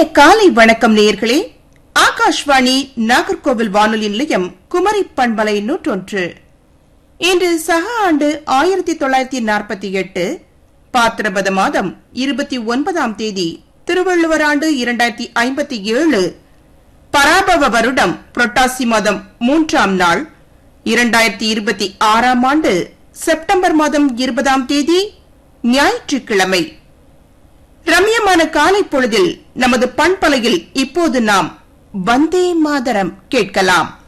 காலை வணக்கம் நேயர்களே ஆகாஷ்வாணி நாகர்கோவில் வானொலி நிலையம் குமரி பண்பலை நூற்றொன்று இன்று சக ஆண்டு ஆயிரத்தி தொள்ளாயிரத்தி நாற்பத்தி எட்டு பாத்திரபத மாதம் இருபத்தி ஒன்பதாம் தேதி திருவள்ளுவர் ஆண்டு இரண்டாயிரத்தி ஐம்பத்தி ஏழு பராபவ வருடம் புரட்டாசி மாதம் மூன்றாம் நாள் இரண்டாயிரத்தி இருபத்தி ஆறாம் ஆண்டு செப்டம்பர் மாதம் இருபதாம் தேதி ஞாயிற்றுக்கிழமை ரம்யமான காலை பொழுதில் நமது பண்பலையில் இப்போது நாம் வந்தே மாதரம் கேட்கலாம்